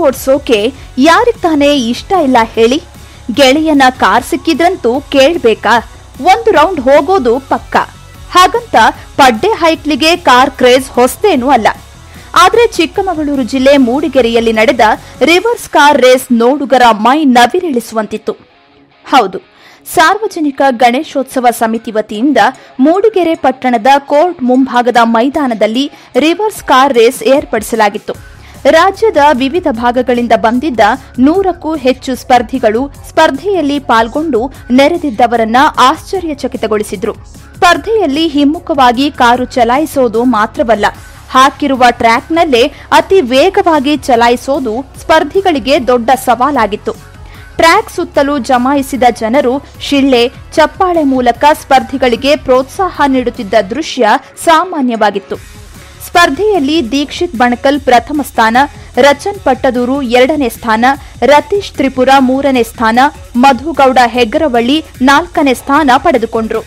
ಓಡ್ಸೋಕೆ ಯಾರಿಗ್ ತಾನೇ ಇಷ್ಟ ಇಲ್ಲ ಹೇಳಿ ಗೆಳೆಯನ ಕಾರ್ ಸಿಕ್ಕಿದ್ರಂತೂ ಕೇಳ್ಬೇಕಾ ಒಂದು ರೌಂಡ್ ಹೋಗೋದು ಪಕ್ಕ ಹಾಗಂತ ಪಡ್ಡೆ ಹೈಕ್ಲಿಗೆ ಕಾರ್ ಕ್ರೇಜ್ ಹೊಸ್ತೇನೂ ಅಲ್ಲ ಆದ್ರೆ ಚಿಕ್ಕಮಗಳೂರು ಜಿಲ್ಲೆ ಮೂಡಿಗೆರೆಯಲ್ಲಿ ನಡೆದ ರಿವರ್ಸ್ ಕಾರ್ ರೇಸ್ ನೋಡುಗರ ಮೈ ನವಿರಿಳಿಸುವಂತಿತ್ತು ಹೌದು ಸಾರ್ವಜನಿಕ ಗಣೇಶೋತ್ಸವ ಸಮಿತಿ ವತಿಯಿಂದ ಮೂಡಿಗೆರೆ ಪಟ್ಟಣದ ಕೋರ್ಟ್ ಮುಂಭಾಗದ ಮೈದಾನದಲ್ಲಿ ರಿವರ್ಸ್ ಕಾರ್ ರೇಸ್ ಏರ್ಪಡಿಸಲಾಗಿತ್ತು ರಾಜ್ಯದ ವಿವಿಧ ಭಾಗಗಳಿಂದ ಬಂದಿದ್ದ ನೂರಕ್ಕೂ ಹೆಚ್ಚು ಸ್ಪರ್ಧಿಗಳು ಸ್ಪರ್ಧೆಯಲ್ಲಿ ಪಾಲ್ಗೊಂಡು ನೆರೆದಿದ್ದವರನ್ನ ಆಶ್ಚರ್ಯಚಕಿತಗೊಳಿಸಿದ್ರು ಸ್ಪರ್ಧೆಯಲ್ಲಿ ಹಿಮ್ಮುಖವಾಗಿ ಕಾರು ಚಲಾಯಿಸೋದು ಮಾತ್ರವಲ್ಲ ಹಾಕಿರುವ ಟ್ರ್ಯಾಕ್ನಲ್ಲೇ ಅತಿ ವೇಗವಾಗಿ ಚಲಾಯಿಸೋದು ಸ್ಪರ್ಧಿಗಳಿಗೆ ದೊಡ್ಡ ಸವಾಲಾಗಿತ್ತು ಟ್ರ್ಯಾಕ್ ಸುತ್ತಲೂ ಜಮಾಯಿಸಿದ ಜನರು ಶಿಳ್ಳೆ ಚಪ್ಪಾಳೆ ಮೂಲಕ ಸ್ಪರ್ಧಿಗಳಿಗೆ ಪ್ರೋತ್ಸಾಹ ನೀಡುತ್ತಿದ್ದ ದೃಶ್ಯ ಸಾಮಾನ್ಯವಾಗಿತ್ತು ಸ್ಪರ್ಧೆಯಲ್ಲಿ ದೀಕ್ಷಿತ್ ಬಣಕಲ್ ಪ್ರಥಮ ಸ್ಥಾನ ರಚನ್ ಪಟ್ಟದೂರು ಎರಡನೇ ಸ್ಥಾನ ರತೀಶ್ ತ್ರಿಪುರ ಮೂರನೇ ಸ್ಥಾನ ಮಧುಗೌಡ ಹೆಗ್ಗರವಳ್ಳಿ ನಾಲ್ಕನೇ ಸ್ಥಾನ ಪಡೆದುಕೊಂಡ್ರು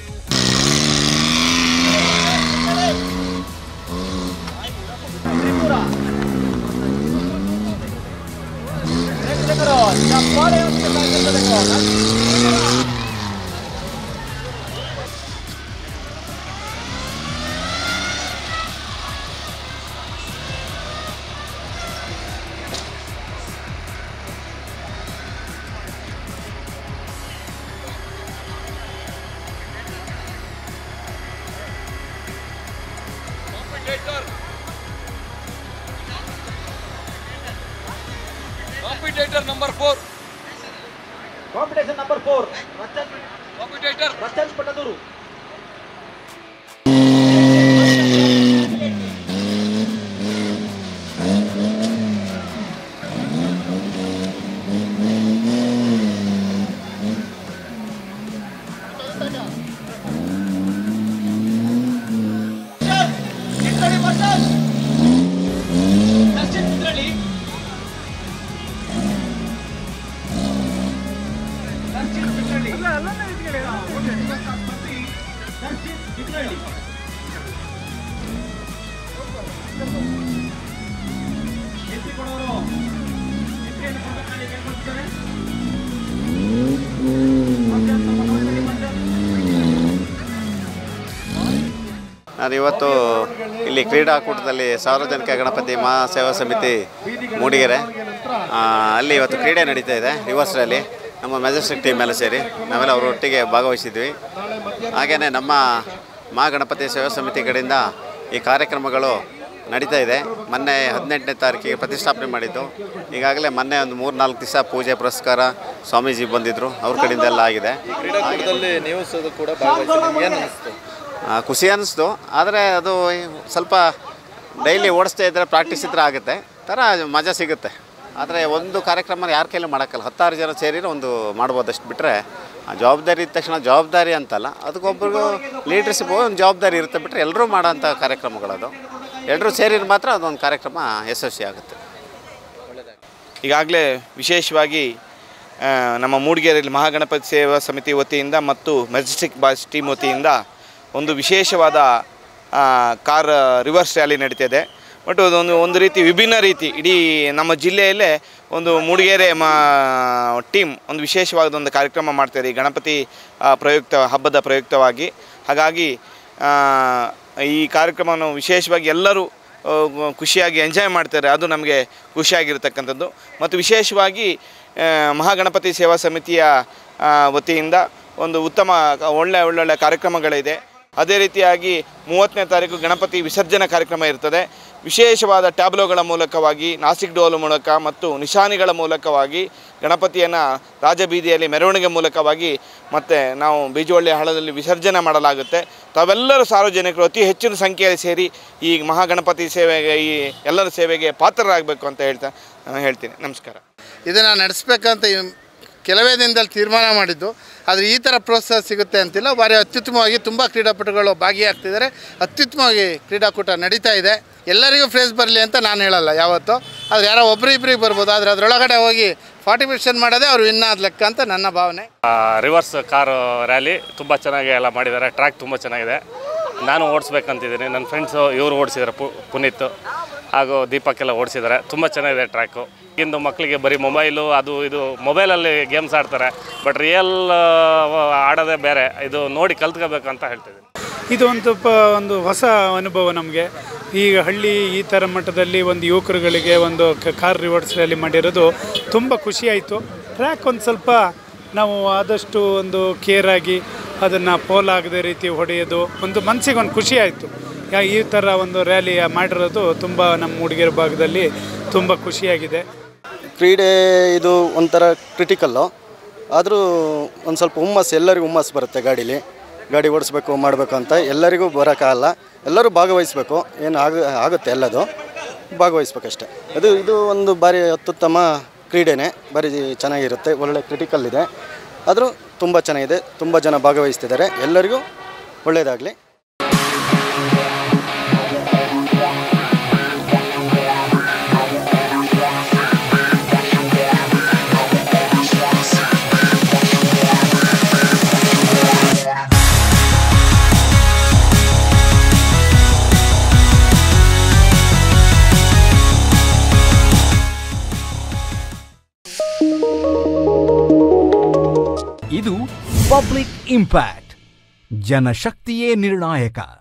competitor number four competition number four competitor Rachan Pattadur ನಾನು ಇವತ್ತು ಇಲ್ಲಿ ಕ್ರೀಡಾಕೂಟದಲ್ಲಿ ಸಾರ್ವಜನಿಕ ಗಣಪತಿ ಮಹಾಸೇವಾ ಸಮಿತಿ ಮೂಡಿಗೆರೆ ಆ, ಅಲ್ಲಿ ಇವತ್ತು ಕ್ರೀಡೆ ನಡೀತಾ ಇದೆ ರಿವರ್ಸ್ ರ್ಯಾಲಿ ನಮ್ಮ ಮೆಜೆಸ್ಟಿಕ್ ಟೀಮ್ ಎಲ್ಲ ಸೇರಿ ನಾವೆಲ್ಲ ಅವರೊಟ್ಟಿಗೆ ಭಾಗವಹಿಸಿದ್ವಿ ಹಾಗೆಯೇ ನಮ್ಮ ಮಹಾಗಣಪತಿ ಸೇವಾ ಸಮಿತಿ ಕಡೆಯಿಂದ ಈ ಕಾರ್ಯಕ್ರಮಗಳು ನಡೀತಾ ಇದೆ ಮೊನ್ನೆ ಹದಿನೆಂಟನೇ ತಾರೀಕಿಗೆ ಪ್ರತಿಷ್ಠಾಪನೆ ಮಾಡಿದ್ದು ಈಗಾಗಲೇ ಮೊನ್ನೆ ಒಂದು ಮೂರು ನಾಲ್ಕು ದಿವಸ ಪೂಜೆ ಪುರಸ್ಕಾರ ಸ್ವಾಮೀಜಿ ಬಂದಿದ್ದರು ಅವ್ರ ಕಡೆಯಿಂದ ಎಲ್ಲ ಆಗಿದೆ ಕ್ರೀಡಾಕೂಟದಲ್ಲಿ ನೀವು ಸಹ ಕೂಡ ಭಾಗವಹಿಸಿದ್ರಿ ಏನು ಅನಿಸ್ತು ಆ, ಖುಷಿ ಅನ್ನಿಸ್ತು ಆದರೆ ಅದು ಸ್ವಲ್ಪ ಡೈಲಿ ಓಡಿಸ್ತಾ ಇದ್ದರೆ ಪ್ರಾಕ್ಟೀಸ್ ಇದ್ದರೆ ಆಗುತ್ತೆ ಥರ ಮಜಾ ಸಿಗುತ್ತೆ ಆದರೆ ಒಂದು ಕಾರ್ಯಕ್ರಮ ಯಾರ ಕೈಲೂ ಮಾಡೋಕ್ಕಲ್ಲ ಹತ್ತಾರು ಜನ ಸೇರಿದ್ರೆ ಒಂದು ಮಾಡ್ಬೋದು ಅಷ್ಟು ಬಿಟ್ಟರೆ ಜವಾಬ್ದಾರಿ ಇದ್ದ ತಕ್ಷಣ ಜವಾಬ್ದಾರಿ ಅಂತಲ್ಲ ಅದಕ್ಕೊಬ್ರಿಗೂ ಲೀಡರ್ಶಿಪ್ ಒಂದು ಜವಾಬ್ದಾರಿ ಇರುತ್ತೆ ಬಿಟ್ಟರೆ ಎಲ್ಲರೂ ಮಾಡೋಂಥ ಕಾರ್ಯಕ್ರಮಗಳದು ಎಲ್ಲರೂ ಸೇರಿದ್ರೆ ಮಾತ್ರ ಅದೊಂದು ಕಾರ್ಯಕ್ರಮ ಯಶಸ್ವಿ ಆಗುತ್ತೆ ಈಗಾಗಲೇ ವಿಶೇಷವಾಗಿ ಆ, ನಮ್ಮ ಮೂಡಿಗೆರೆಯಲ್ಲಿ ಮಹಾಗಣಪತಿ ಸೇವಾ ಸಮಿತಿ ವತಿಯಿಂದ ಮತ್ತು ಮೆಜೆಸ್ಟಿಕ್ ಬಾಸ್ ಟೀಮ್ ವತಿಯಿಂದ ಒಂದು ವಿಶೇಷವಾದ ಆ, ಕಾರ್ ರಿವರ್ಸ್ ರ್ಯಾಲಿ ನಡೀತಿದೆ ಬಟ್ ಅದೊಂದು ಒಂದು ರೀತಿ ವಿಭಿನ್ನ ರೀತಿ ಇಡೀ ನಮ್ಮ ಜಿಲ್ಲೆಯಲ್ಲೇ ಒಂದು ಮೂಡಿಗೆರೆ ಮಾ ಟೀಮ್ ಒಂದು ವಿಶೇಷವಾದ ಒಂದು ಕಾರ್ಯಕ್ರಮ ಮಾಡ್ತಾರೆ ಈ ಗಣಪತಿ ಆ, ಪ್ರಯುಕ್ತ ಹಬ್ಬದ ಪ್ರಯುಕ್ತವಾಗಿ ಹಾಗಾಗಿ ಆ, ಈ ಕಾರ್ಯಕ್ರಮವನ್ನು ವಿಶೇಷವಾಗಿ ಎಲ್ಲರೂ ಆ, ಖುಷಿಯಾಗಿ ಎಂಜಾಯ್ ಮಾಡ್ತಾರೆ ಅದು ನಮಗೆ ಖುಷಿಯಾಗಿರ್ತಕ್ಕಂಥದ್ದು ಮತ್ತು ವಿಶೇಷವಾಗಿ ಆ, ಮಹಾಗಣಪತಿ ಸೇವಾ ಸಮಿತಿಯ ಆ, ವತಿಯಿಂದ ಒಂದು ಉತ್ತಮ ಒಳ್ಳೆ ಒಳ್ಳೊಳ್ಳೆ ಕಾರ್ಯಕ್ರಮಗಳಿದೆ ಅದೇ ರೀತಿಯಾಗಿ ಮೂವತ್ತನೇ ತಾರೀಕು ಗಣಪತಿ ವಿಸರ್ಜನಾ ಕಾರ್ಯಕ್ರಮ ಇರ್ತದೆ ವಿಶೇಷವಾದ ಟ್ಯಾಬ್ಲೋಗಳ ಮೂಲಕವಾಗಿ ನಾಸಿಕ್ ಡೋಲು ಮೂಲಕ ಮತ್ತು ನಿಶಾನಿಗಳ ಮೂಲಕವಾಗಿ ಗಣಪತಿಯನ್ನು ರಾಜಬೀದಿಯಲ್ಲಿ ಮೆರವಣಿಗೆ ಮೂಲಕವಾಗಿ ಮತ್ತು ನಾವು ಬೀಜವಳ್ಳಿ ಹಳ್ಳದಲ್ಲಿ ವಿಸರ್ಜನೆ ಮಾಡಲಾಗುತ್ತೆ ತಾವೆಲ್ಲರೂ ಸಾರ್ವಜನಿಕರು ಅತಿ ಹೆಚ್ಚಿನ ಸಂಖ್ಯೆಯಲ್ಲಿ ಸೇರಿ ಈ ಮಹಾಗಣಪತಿ ಸೇವೆಗೆ ಈ ಎಲ್ಲರ ಸೇವೆಗೆ ಪಾತ್ರರಾಗಬೇಕು ಅಂತ ಹೇಳ್ತಾ ನಾನು ಹೇಳ್ತೀನಿ ನಮಸ್ಕಾರ ಇದನ್ನು ನಡೆಸ್ಬೇಕಂತ ಇವ್- ಕೆಲವೇ ದಿನದಲ್ಲಿ ತೀರ್ಮಾನ ಮಾಡಿದ್ದು ಆದರೆ ಈ ಥರ ಪ್ರೋತ್ಸಾಹ ಸಿಗುತ್ತೆ ಅಂತಿಲ್ಲ ಭಾರಿ ಅತ್ಯುತ್ತಮವಾಗಿ ತುಂಬ ಕ್ರೀಡಾಪಟುಗಳು ಭಾಗಿಯಾಗ್ತಿದ್ದಾರೆ ಅತ್ಯುತ್ತಮವಾಗಿ ಕ್ರೀಡಾಕೂಟ ನಡೀತಾ ಇದೆ ಎಲ್ಲರಿಗೂ ಫ್ರೇಸ್ ಬರಲಿ ಅಂತ ನಾನು ಹೇಳಲ್ಲ ಯಾವತ್ತೂ ಆದರೆ ಯಾರೋ ಒಬ್ಬರು ಇಬ್ಬರಿಗೆ ಬರ್ಬೋದು ಆದರೆ ಅದರೊಳಗಡೆ ಹೋಗಿ ಫಾರ್ಟಿ ಪರ್ಸೆಂಟ್ ಮಾಡೋದೇ ಅವ್ರು ವಿನ್ ಆದ ಲೆಕ್ಕ ಅಂತ ನನ್ನ ಭಾವನೆ ರಿವರ್ಸ್ ಕಾರ್ ರ್ಯಾಲಿ ತುಂಬ ಚೆನ್ನಾಗಿ ಎಲ್ಲ ಮಾಡಿದ್ದಾರೆ ಟ್ರ್ಯಾಕ್ ತುಂಬ ಚೆನ್ನಾಗಿದೆ ನಾನು ಓಡಿಸ್ಬೇಕಂತಿದ್ದೀನಿ ನನ್ನ ಫ್ರೆಂಡ್ಸು ಇವರು ಓಡಿಸಿದ್ದಾರೆ ಪು ಪುನೀತ್ ಹಾಗೂ ದೀಪಕ್ಕೆಲ್ಲ ಓಡಿಸಿದ್ದಾರೆ ತುಂಬ ಚೆನ್ನಾಗಿದೆ ಟ್ರ್ಯಾಕು ಇಂದು ಮಕ್ಕಳಿಗೆ ಬರೀ ಮೊಬೈಲು ಅದು ಇದು ಮೊಬೈಲಲ್ಲಿ ಗೇಮ್ಸ್ ಆಡ್ತಾರೆ ಬಟ್ ರಿಯಲ್ ಆಡೋದೇ ಬೇರೆ ಇದು ನೋಡಿ ಕಲ್ತ್ಕೋಬೇಕು ಅಂತ ಹೇಳ್ತಿದ್ದೀನಿ ಇದು ಒಂದು ಪ ಒಂದು ಹೊಸ ಅನುಭವ ನಮಗೆ ಈಗ ಹಳ್ಳಿ ಈ ಥರ ಮಟ್ಟದಲ್ಲಿ ಒಂದು ಯುವಕರುಗಳಿಗೆ ಒಂದು ಕ- ಕಾರ್ ರಿವರ್ಸ್ ರ್ಯಾಲಿ ಮಾಡಿರೋದು ತುಂಬ ಖುಷಿಯಾಯಿತು ಟ್ರ್ಯಾಕ್ ಒಂದು ಸ್ವಲ್ಪ ನಾವು ಆದಷ್ಟು ಒಂದು ಕೇರ್ ಆಗಿ ಅದನ್ನು ಪೋಲ್ ಆಗದೆ ರೀತಿ ಹೊಡೆಯೋದು ಒಂದು ಮನಸ್ಸಿಗೆ ಒಂದು ಖುಷಿ ಆಯಿತು ಯಾ ಈ ಥರ ಒಂದು ರ್ಯಾಲಿ ಮಾಡಿರೋದು ತುಂಬ ನಮ್ಮ ಮೂಡಿಗೆರೆ ಭಾಗದಲ್ಲಿ ತುಂಬ ಖುಷಿಯಾಗಿದೆ ಕ್ರೀಡೆ ಇದು ಒಂಥರ ಕ್ರಿಟಿಕಲ್ಲು ಆದರೂ ಒಂದು ಸ್ವಲ್ಪ ಹುಮ್ಮಸ್ಸು ಎಲ್ಲರಿಗೂ ಹುಮ್ಮಸ್ಸು ಬರುತ್ತೆ ಗಾಡೀಲಿ ಗಾಡಿ ಓಡಿಸ್ಬೇಕು ಮಾಡಬೇಕು ಅಂತ ಎಲ್ಲರಿಗೂ ಬರೋಕ್ಕಾಗಲ್ಲ ಎಲ್ಲರೂ ಭಾಗವಹಿಸಬೇಕು ಏನು ಆಗ ಆಗುತ್ತೆ ಎಲ್ಲದು ಭಾಗವಹಿಸ್ಬೇಕಷ್ಟೆ ಅದು ಇದು ಒಂದು ಭಾರಿ ಅತ್ಯುತ್ತಮ ಕ್ರೀಡೆನೇ ಭಾರಿ ಚೆನ್ನಾಗಿರುತ್ತೆ ಒಳ್ಳೆ ಕ್ರಿಟಿಕಲ್ ಇದೆ ಆದರೂ ತುಂಬ ಚೆನ್ನಾಗಿದೆ ತುಂಬ ಜನ ಭಾಗವಹಿಸ್ತಿದ್ದಾರೆ ಎಲ್ಲರಿಗೂ ಒಳ್ಳೆಯದಾಗಲಿ ಇದು ಪಬ್ಲಿಕ್ ಇಂಪ್ಯಾಕ್ಟ್ ಜನಶಕ್ತಿಯೇ ನಿರ್ಣಾಯಕ